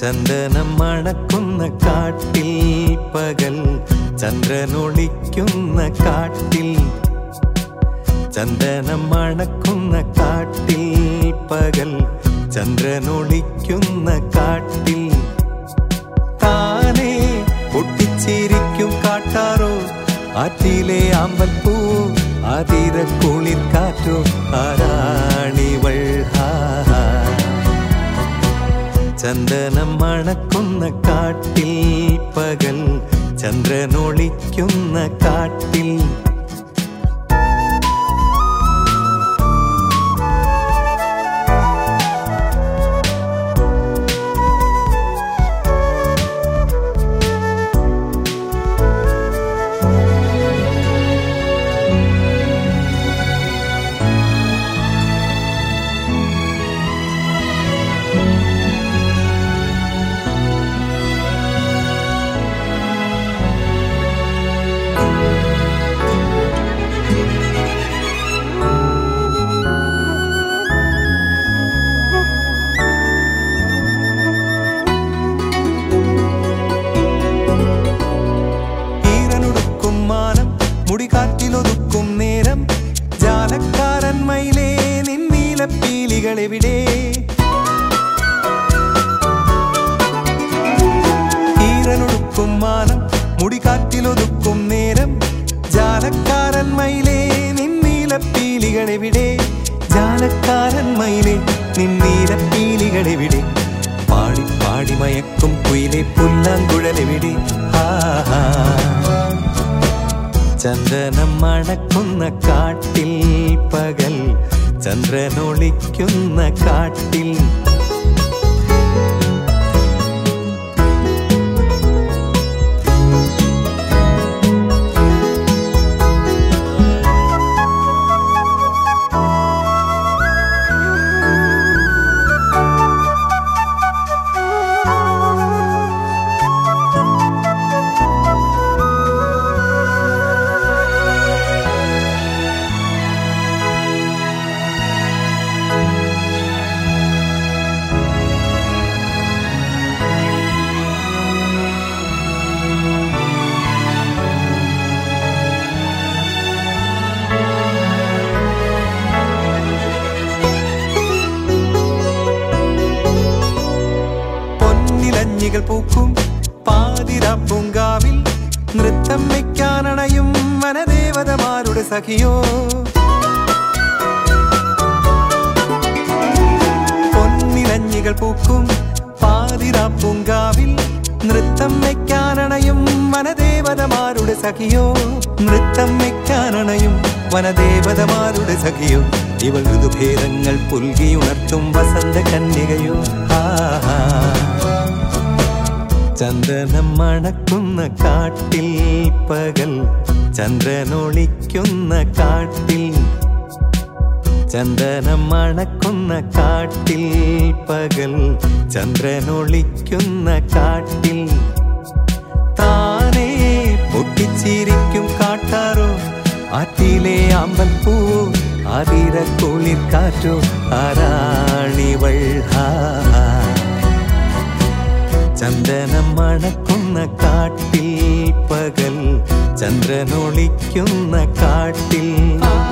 ചന്ദനം മണക്കുന്ന കാട്ടിൽ പകൽ ചന്ദ്രനൊളിക്കുന്ന കാട്ടിൽ ചന്ദനം മണക്കുന്ന കാട്ടിൽ പകൽ ചന്ദ്രനൊളിക്കുന്ന കാട്ടിൽ താനേ പൊട്ടിച്ചിരിക്കും കാട്ടാറോ ആറ്റിലെ അമ്പൽപ്പൂ അതിര കുളിർ കാറ്റോ ആരാണിവൾ ഹാ ഹാ. ചന്ദനം മണക്കുന്ന കാട്ടിൽ പകൽ ചന്ദ്രനൊളിക്കുന്ന കാട്ടിൽ ഈറനൊടുക്കും മാനം മുടികാറ്റിലൊതുക്കും നേരം ജാലക്കാരൻ മയിലേ നിന്നീലപ്പീലികളെവിടെ ഈറനൊടുക്കും മാനം മുടികാറ്റിലൊതുക്കും നേരം ജാലക്കാരൻ മയിലേ നിന്നീലപ്പീലികളെവിടെ ജാലക്കാരൻ മയിലേ നിന്നീലപ്പീലികളെവിടെ പാടി പാടി മയക്കും കുയിലെ പുല്ലാങ്കുഴലെവിടെ ഹാ ഹാ. ചന്ദനം മണക്കുന്ന കാട്ടിൽ പകൽ ചന്ദ്രനൊളിക്കുന്ന കാട്ടിൽ പൊന്നിലഞ്ഞികൾ പൂക്കും പാതിര പൂങ്കാവിൽ നൃത്തം വയ്ക്കാനണയും വനദേവതമാരുടെ സഖിയോ പൊന്നിലഞ്ഞികൾ പൂക്കും പാതിര പൂങ്കാവിൽ നൃത്തം വയ്ക്കാനണയും വനദേവതമാരുടെ സഖിയോ നൃത്തം വയ്ക്കാനണയും വനദേവതമാരുടെ സഖിയോ ഇവൾ ഋതുഭേദങ്ങൾ പുൽകിയുണർത്തും വസന്ത കന്യകയോ ആഹാ ചന്ദനം മണക്കുന്ന കാട്ടിൽ പകൽ ചന്ദ്രനൊളിക്കുന്ന കാട്ടിൽ ചന്ദനം മണക്കുന്ന കാട്ടിൽ പകൽ ചന്ദ്രനൊളിക്കുന്ന കാട്ടിൽ താനേ പൊട്ടിച്ചിരിക്കും കാട്ടാറോ ആറ്റിലെ അമ്പൽപ്പൂ അതിര കുളിർ കാറ്റോ ആരാണിവൾ ഹാ ഹാ. ചന്ദനം മണക്കുന്ന കാട്ടിൽ പകൽ ചന്ദ്രനൊളിക്കുന്ന കാട്ടിൽ